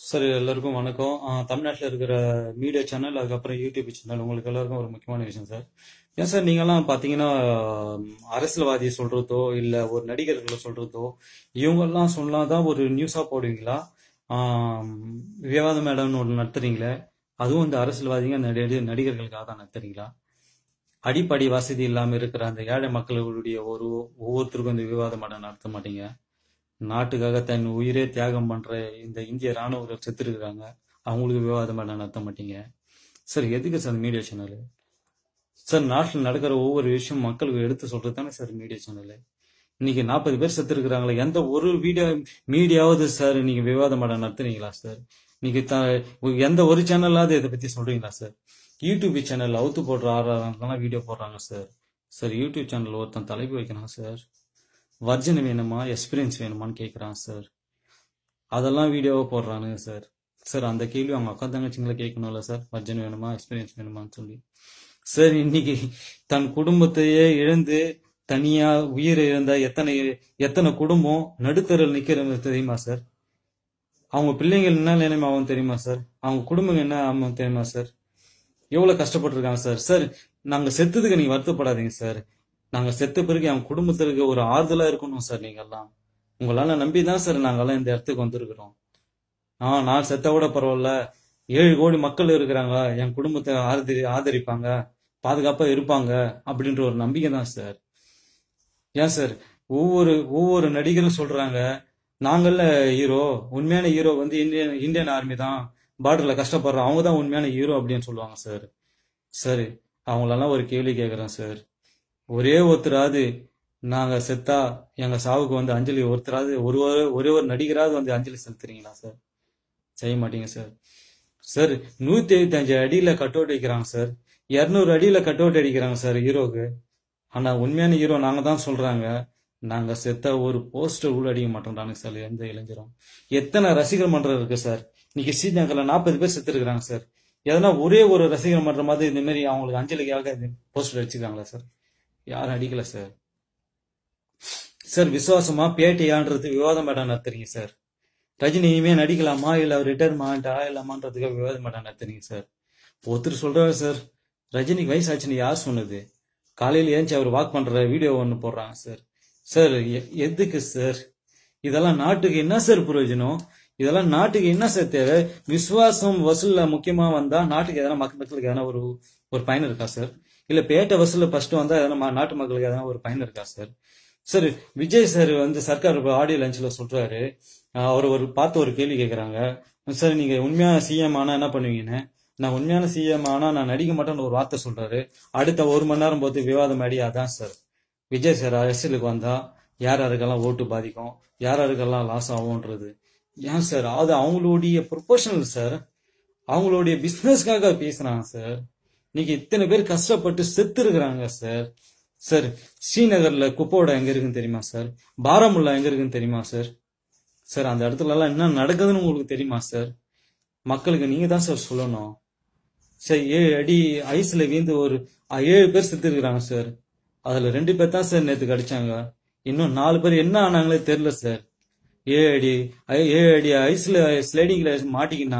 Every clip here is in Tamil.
சார் எல்லாருக்கும் வணக்கம் தமிழ்நாட்டில் இருக்கிற மீடியா சேனல் அதுக்கப்புறம் யூடியூப் சேனல் உங்களுக்கு எல்லாருக்கும் ஒரு முக்கியமான விஷயம் சார் ஏன் சார் நீங்கெல்லாம் பார்த்தீங்கன்னா ஆம், அரசியல்வாதியை சொல்றதோ இல்லை ஒரு நடிகர்களை சொல்றதோ இவங்கெல்லாம் சொன்னாதான் ஒரு நியூஸாக போடுவீங்களா ஆம், விவாத மேடம்னு ஒன்று நடத்துறீங்களே அதுவும் இந்த அரசியல்வாதிங்க நடி நடிகர்களுக்காக தான் நடத்துறீங்களா அடிப்படை வசதி இல்லாமல் இருக்கிற அந்த ஏழை மக்களுடைய ஒரு ஒவ்வொருத்தருக்கும் இந்த விவாத மேடம் நடத்த மாட்டீங்க நாட்டுக்காக தன் உயிரே தியாகம் பண்ற இந்த இந்திய ராணுவர்கள் செத்து இருக்காங்க அவங்களுக்கு விவாதம் பண்ண நடத்த மாட்டீங்க சார் எதுக்கு சார் மீடியா சேனல் சார் நாட்டில் நடக்கிற ஒவ்வொரு விஷயம் மக்களுக்கு எடுத்து சொல்றது தானே சார் மீடியா சேனல் இன்னைக்கு நாற்பது பேர் செத்து இருக்கிறாங்களே எந்த ஒரு வீடியோ மீடியாவது சார் நீங்க விவாதம் பண்ண நடத்துறீங்களா சார் நீங்க த எந்த ஒரு சேனல்லாவது இதை பத்தி சொல்றீங்களா சார் யூடியூப் சேனல் அவுத்து போடுற ஆறாலாம் வீடியோ போடுறாங்க சார் சார் யூடியூப் சேனல் ஒருத்தன் தலைப்பு வைக்கிறான் சார் வர்ஜன் வேணுமா எக்ஸ்பீரியன்ஸ் வேணுமான்னு கேட்குறான் சார் அதெல்லாம் வீடியோவை போடுறானுங்க சார் சார் அந்த கேள்வி அவங்க அக்கா தங்கச்சிங்களை கேட்கணும்ல சார் வர்ஜன் வேணுமா எக்ஸ்பீரியன்ஸ் வேணுமான்னு சொல்லி சார் இன்னைக்கு தன் குடும்பத்தையே இழந்து தனியா உயிர் இழந்த எத்தனை எத்தனை குடும்பம் நடுத்தரில் நிக்கிறது தெரியுமா சார் அவங்க பிள்ளைங்கள் என்ன நிலைமை ஆகும் தெரியுமா சார் அவங்க குடும்பம் என்ன ஆகும் தெரியுமா சார் எவ்வளவு கஷ்டப்பட்டிருக்காங்க சார் சார் நாங்க செத்ததுக்கு நீங்க வருத்தப்படாதீங்க சார் நாங்க செத்த பிறகு என் குடும்பத்திற்கு ஒரு ஆறுதலா இருக்கணும் சார் நீங்க எல்லாம் உங்களால நம்பி தான் சார் நாங்கெல்லாம் இந்த இடத்துக்கு வந்திருக்கிறோம் ஆ நான் செத்த விட பரவாயில்ல ஏழு கோடி மக்கள் இருக்கிறாங்க என் குடும்பத்தை ஆதரி ஆதரிப்பாங்க பாதுகாப்பா இருப்பாங்க அப்படின்ற ஒரு நம்பிக்கை தான் சார் ஏன் சார் ஒவ்வொரு ஒவ்வொரு நடிகரும் சொல்றாங்க நாங்கள்ல ஹீரோ உண்மையான ஹீரோ வந்து இந்தியன் இந்தியன் ஆர்மி தான் பார்டர்ல கஷ்டப்படுறோம் அவங்க தான் உண்மையான ஹீரோ அப்படின்னு சொல்லுவாங்க சார் சார் அவங்களெல்லாம் ஒரு கேள்வி கேட்குறேன் சார் ஒரே ஒருத்தராவது நாங்க செத்தா எங்க சாவுக்கு வந்து அஞ்சலி ஒருத்தராவது ஒரு ஒரு- ஒரே ஒரு நடிகராவது வந்து அஞ்சலி செலுத்துறீங்களா சார் செய்ய மாட்டீங்க சார் சார் நூத்தி எழுபத்தி அஞ்சு அடியில கட் அவுட் அடிக்கிறாங்க சார் இருநூறு அடியில கட் அவுட் அடிக்கிறாங்க சார் ஹீரோக்கு ஆனா உண்மையான ஹீரோ நாங்க தான் சொல்றாங்க நாங்க செத்த ஒரு போஸ்டர் கூட அடிக்க மாட்டோம்டானுங்க சார் எந்த இளைஞரும் எத்தனை ரசிகர் மன்றம் இருக்கு சார் இன்னைக்கு ஸ்ரீநகர்ல நாற்பது பேர் செத்து இருக்கிறாங்க சார் எதனா ஒரே ஒரு ரசிகர் மன்றம் மாதிரி இந்த மாதிரி அவங்களுக்கு அஞ்சலிக்காக போஸ்டர் அடிச்சுக்காங்களா சார் யாரும் அடிக்கல சார் சார் விசுவாசமா பேட்டையான்றது விவாதம் மேடம் நடத்துறீங்க சார் ரஜினி இனிமே நடிக்கலாமா இல்ல அவர் ரிட்டையர்மெண்ட் ஆகலாமான்றதுக்காக விவாதம் மேடம் நடத்துறீங்க சார் ஒருத்தர் சொல்றாரு சார் ரஜினிக்கு வயசு ஆச்சுன்னு யார் சொன்னது காலையில ஏஞ்சி அவர் வாக் பண்ற வீடியோ ஒன்று போடுறாங்க சார் சார் எ- எதுக்கு சார் இதெல்லாம் நாட்டுக்கு என்ன சார் பிரயோஜனம் இதெல்லாம் நாட்டுக்கு என்ன சார் தேவை விசுவாசம் வசூல்ல முக்கியமா வந்தா நாட்டுக்கு எதனா மக்கள் மக்களுக்கு எதனா ஒரு ஒரு பயன் இருக்கா சார் இல்ல பேட்டை வசூல்ல ஃபர்ஸ்ட் வந்தா எதனா ம- நாட்டு மக்களுக்கு எதனா ஒரு பயன் இருக்கா சார் சார் விஜய் சார் வந்து சர்க்கார் ஆடியோ லஞ்ச்ல சொல்றாரு அஹ் அவர் ஒரு பார்த்து ஒரு கேள்வி கேட்கறாங்க சார் நீங்க உண்மையான சிஎம் ஆனா என்ன பண்ணுவீங்கன்னு நான் உண்மையான சிஎம் ஆனா நான் நடிக்க மாட்டேன்னு ஒரு வார்த்தை சொல்றாரு அடுத்த ஒரு மணி நேரம் போது விவாதம் அடி அதான் சார் விஜய் சார் அரசியலுக்கு வந்தா யார் யாருக்கெல்லாம் ஓட்டு பாதிக்கும் யார் யாருக்கெல்லாம் லாஸ் ஆகும்ன்றது ஏன் சார் அது அவங்களுடைய ப்ரொபோஷனல் சார் அவங்களுடைய பிசினஸ்க்காக பேசுறாங்க சார் இன்னைக்கு இத்தனை பேர் கஷ்டப்பட்டு செத்து இருக்கிறாங்க சார் சார் ஸ்ரீநகர்ல குப்போட எங்க இருக்குன்னு தெரியுமா சார் பாராமுல்லா எங்க இருக்குன்னு தெரியுமா சார் சார் அந்த இடத்துல எல்லாம் என்ன நடக்குதுன்னு உங்களுக்கு தெரியுமா சார் மக்களுக்கு நீங்க தான் சார் சொல்லணும் சார் ஏழு அடி ஐஸ்ல வீந்து ஒரு அஹ், ஏழு பேர் செத்து இருக்கிறாங்க சார் அதுல ரெண்டு பேர் தான் சார் நேத்துக்கு அடிச்சாங்க இன்னும் நாலு பேர் என்ன ஆனாங்களே தெரியல சார் ஏழு அடி ஐ- ஏழு அடி ஐஸ்ல ஸ்லைடிங்ல மாட்டிக்கினா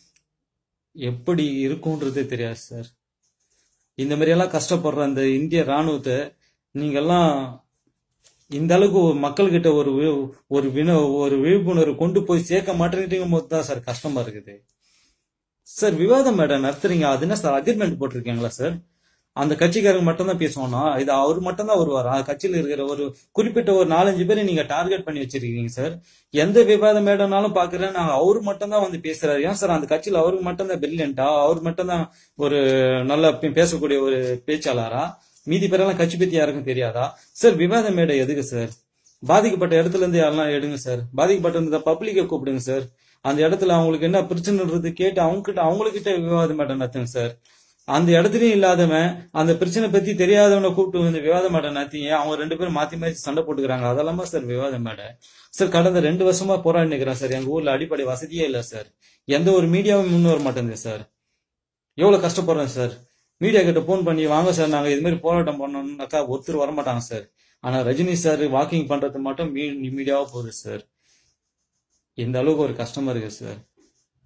எப்படி இருக்கும்ன்றதே தெரியாது சார் இந்த மாதிரி எல்லாம் கஷ்டப்படுற அந்த இந்திய ராணுவத்தை நீங்கெல்லாம் இந்த அளவுக்கு ஒரு மக்கள்கிட்ட ஒரு வி- ஒரு வின ஒரு விழிப்புணர்வு கொண்டு போய் சேர்க்க மாட்டேங்கிறீங்க போது தான் சார் கஷ்டமா இருக்குது சார் விவாதம் மேடம் நடத்துறீங்க அது என்ன சார் அக்ரிமெண்ட் போட்டிருக்கீங்களா சார் அந்த கட்சிக்காரங்க மட்டும் தான் பேசுவோம்னா இது அவர் மட்டும் தான் வருவார் அந்த கட்சியில் இருக்கிற ஒரு குறிப்பிட்ட ஒரு நாலஞ்சு பேரை நீங்க டார்கெட் பண்ணி வச்சிருக்கீங்க சார் எந்த விவாதம் மேடம்னாலும் பாக்குறேன் நாங்க அவரு மட்டும் தான் வந்து பேசுறாரு ஏன் சார் அந்த கட்சியில அவருக்கு மட்டும் தான் பிரில்லியண்டா அவர் மட்டும் தான் ஒரு நல்ல பே- பேசக்கூடிய ஒரு பேச்சாளரா மீதி பேரெல்லாம் கட்சி பத்தி யாருக்கும் தெரியாதா சார் விவாத மேடை எதுக்கு சார் பாதிக்கப்பட்ட இடத்துல இருந்து யாரெல்லாம் எடுங்க சார் பாதிக்கப்பட்ட இந்த பப்ளிக்கை கூப்பிடுங்க சார் அந்த இடத்துல அவங்களுக்கு என்ன பிரச்சனைன்றது கேட்டு அவங்க கிட்ட அவங்கக்கிட்ட விவாத மேடை நடத்துங்க சார் அந்த இடத்துலயும் இல்லாதவன் அந்த பிரச்சனை பத்தி தெரியாதவனை கூப்பிட்டு வந்து விவாத மேடை நடத்திங்க அவங்க ரெண்டு பேரும் மாத்தி மாத்தி சண்டை போட்டுக்கிறாங்க அதெல்லாமா சார் விவாத மேடை சார் கடந்த ரெண்டு வருஷமா போராடி நிக்கிறேன் சார் எங்க ஊர்ல அடிப்படை வசதியே இல்ல சார் எந்த ஒரு மீடியாவும் முன் வர மாட்டேங்குது சார் எவ்வளவு கஷ்டப்படுறேன் சார் மீடியா கிட்ட போன் பண்ணி வாங்க சார் நாங்க இது மாதிரி போராட்டம் பண்ணோம்னாக்கா ஒருத்தர் வர மாட்டாங்க சார் ஆனா ரஜினி சார் வாக்கிங் பண்றது மட்டும் மீ- மீடியாவா போகுது சார் இந்த அளவுக்கு ஒரு கஷ்டமா இருக்கு சார்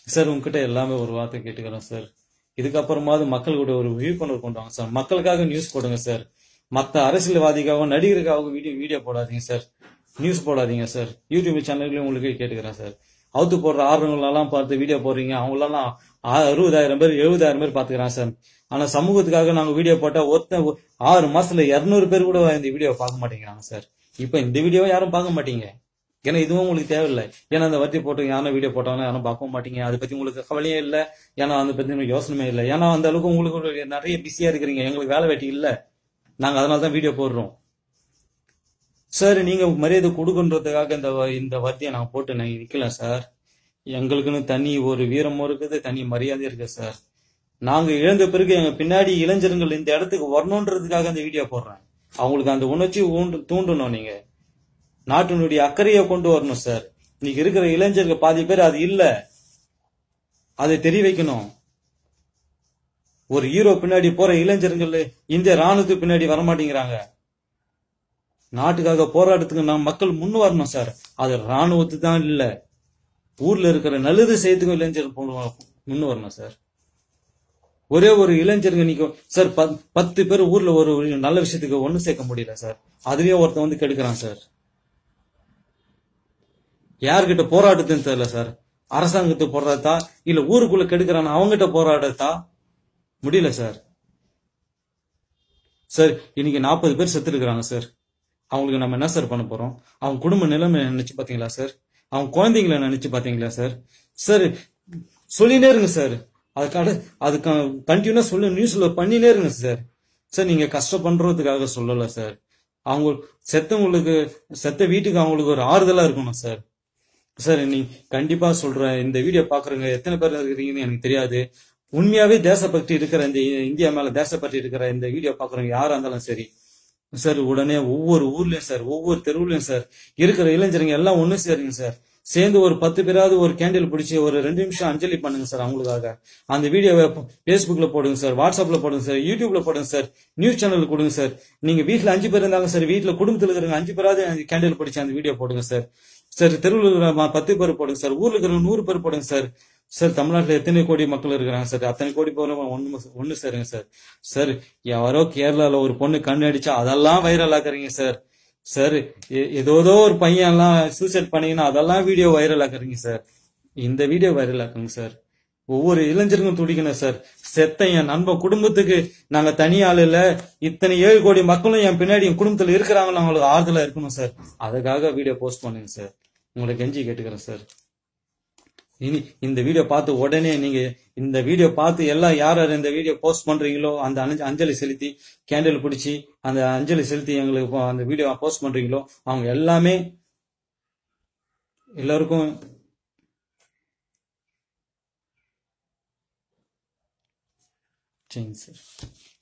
சார் உங்ககிட்ட எல்லாமே ஒரு வார்த்தை கேட்டுக்கிறேன் சார் இதுக்கப்புறமாவது மக்கள் கூட ஒரு விழிப்புணர்வு கொண்டு வாங்க சார் மக்களுக்காக நியூஸ் போடுங்க சார் மற்ற அரசியல்வாதிக்காகவும் நடிகருக்காகவும் வீடியோ வீடியோ போடாதீங்க சார் நியூஸ் போடாதீங்க சார் யூடியூப் சேனல்லையும் உங்களுக்கு கேட்டுக்கிறேன் சார் அவுத்து போடுற ஆர்வங்களெல்லாம் பார்த்து வீடியோ போடுறீங்க அவங்களெல்லாம் ஆ- அறுபதாயிரம் பேர் எழுபதாயிரம் பேர் பார்த்துக்கிறான் சார் ஆனா சமூகத்துக்காக நாங்க வீடியோ போட்டா ஒருத்தன் ஒ- ஆறு மாசத்துல இருநூறு பேர் கூட இந்த வீடியோ பார்க்க மாட்டேங்கிறாங்க சார் இப்ப இந்த வீடியோவை யாரும் பார்க்க மாட்டீங்க ஏன்னா இதுவும் உங்களுக்கு தேவையில்லை ஏன்னா அந்த வட்டி போட்டு யாரும் வீடியோ போட்டாலும் யாரும் பார்க்க மாட்டீங்க அதை பத்தி உங்களுக்கு கவலையே இல்லை ஏன்னா அதை பத்தி உங்களுக்கு யோசனையே இல்லை ஏன்னா அந்த அளவுக்கு உங்களுக்கு ஒரு நிறைய பிஸியா இருக்கிறீங்க எங்களுக்கு வேலை வெட்டி இல்லை நாங்க அதனால தான் வீடியோ போடுறோம் சார் நீங்க மரியாதை கொடுக்குன்றதுக்காக இந்த வ- இந்த வத்தியை நான் போட்டு நான் நிக்கல சார் எங்களுக்குன்னு தனி ஒரு வீரமும் இருக்குது தனி மரியாதை இருக்கு சார் நாங்க இழந்த பிறகு எங்க பின்னாடி இளைஞர்கள் இந்த இடத்துக்கு வரணுன்றதுக்காக இந்த வீடியோ போடுறேன் அவங்களுக்கு அந்த உணர்ச்சி ஊண்டு தூண்டணும் நீங்க நாட்டினுடைய அக்கறையை கொண்டு வரணும் சார் இன்னைக்கு இருக்கிற இளைஞர்கள் பாதி பேர் அது இல்ல அதை தெரிய வைக்கணும் ஒரு ஹீரோ பின்னாடி போற இளைஞர்கள் இந்திய ராணுவத்துக்கு பின்னாடி வரமாட்டேங்கிறாங்க நாட்டுக்காக போராட்டத்துக்கு நாம் மக்கள் முன் வரணும் சார் அது ராணுவத்துக்கு தான் இல்ல ஊர்ல இருக்கிற நல்லது செய்யறதுக்கும் இளைஞர்கள் போன- முன் வரணும் சார் ஒரே ஒரு இளைஞருங்க நீங்க சார் பத்- பத்து பேர் ஊர்ல ஒரு ஒரு நல்ல விஷயத்துக்கு ஒண்ணு சேர்க்க முடியல சார் அதுலயும் ஒருத்தன் வந்து கெடுக்கிறான் சார் யார்கிட்ட போராட்டத்துன்னு தெரியல சார் அரசாங்கத்தை போராட்டத்தா இல்ல ஊருக்குள்ள கெடுக்கிறான் அவங்ககிட்ட போராடத்தா முடியல சார் சார் இன்னைக்கு நாற்பது பேர் செத்து இருக்கிறாங்க சார் அவங்களுக்கு நம்ம என்ன சார் பண்ண போறோம் அவங்க குடும்ப நிலைமை நினைச்சு பாத்தீங்களா சார் அவங்க குழந்தைங்களை நினைச்சு பாத்தீங்களா சார் சார் சொல்லினே இருங்க சார் அதுக்காக அதுக்கு கண்டினியூனா சொல்லி நியூஸ்ல பண்ணினே இருங்க சார் சார் நீங்க கஷ்டப்படுறதுக்காக சொல்லல சார் அவங்க செத்தவங்களுக்கு செத்த வீட்டுக்கு அவங்களுக்கு ஒரு ஆறுதலா இருக்கணும் சார் சார் நீ கண்டிப்பா சொல்றேன் இந்த வீடியோ பாக்குறவங்க எத்தனை பேர் இருக்கிறீங்கன்னு எனக்கு தெரியாது உண்மையாவே தேசப்பக்தி இருக்கிற இந்த இந்தியா மேல தேசப்பக்தி இருக்கிற இந்த வீடியோ பாக்குறவங்க யாரா இருந்தாலும் சரி சார் உடனே ஒவ்வொரு ஊர்லயும் சார் ஒவ்வொரு தெருவுலயும் சார் இருக்கிற இளைஞருங்க எல்லாம் ஒண்ணு சேருங்க சார் சேர்ந்து ஒரு பத்து பேராவது ஒரு கேண்டில் பிடிச்சி ஒரு ரெண்டு நிமிஷம் அஞ்சலி பண்ணுங்க சார் அவங்களுக்காக அந்த வீடியோவை ஃபேஸ்புக்ல போடுங்க சார் வாட்ஸ்அப்ல போடுங்க சார் யூடியூப்ல போடுங்க சார் நியூஸ் சேனல் கொடுங்க சார் நீங்க வீட்ல அஞ்சு பேர் இருந்தாங்க சார் வீட்ல குடும்பத்துல இருக்கிறவங்க அஞ்சு பேராவது கேண்டில் பிடிச்சி அந்த வீடியோ போடுங்க சார் சார் தெருவில் இருக்கிற ம- பத்து பேர் போடுங்க சார் ஊர்ல இருக்கிற நூறு பேர் போடுங்க சார் சார் தமிழ்நாட்டுல எத்தனை கோடி மக்கள் இருக்கிறாங்க சார் அத்தனை கோடி பேர் ஒண்ணு ஒண்ணு சேருங்க சார் சார் யாரோ கேரளால ஒரு பொண்ணு கண்ணு அடிச்சா அதெல்லாம் வைரல் ஆக்குறீங்க சார் சார் எ- ஏதோதோ ஒரு பையன் எல்லாம் சூசைட் பண்ணீங்கன்னா அதெல்லாம் வீடியோ வைரல் ஆக்குறீங்க சார் இந்த வீடியோ வைரல் ஆக்குங்க சார் ஒவ்வொரு இளைஞருக்கும் துடிக்கணும் சார் செத்த என் நண்பன் குடும்பத்துக்கு நாங்க தனி ஆள் இல்ல இத்தனை ஏழு கோடி மக்களும் என் பின்னாடி என் குடும்பத்துல இருக்கிறாங்கன்னு அவங்களுக்கு ஆறுதலா இருக்கணும் சார் அதுக்காக வீடியோ போஸ்ட் பண்ணுங்க சார் உங்களை கெஞ்சி கேட்டுக்கிறேன் சார் இனி இந்த வீடியோ பார்த்து உடனே நீங்க இந்த வீடியோ பார்த்து எல்லாம் யார் யார் இந்த வீடியோ போஸ்ட் பண்றீங்களோ அந்த அஞ்ச- அஞ்சலி செலுத்தி கேண்டில் பிடிச்சி அந்த அஞ்சலி செலுத்தி எங்களுக்கு இப்போ அந்த வீடியோ போஸ்ட் பண்றீங்களோ அவங்க எல்லாமே எல்லாருக்கும் சரிங்க சார்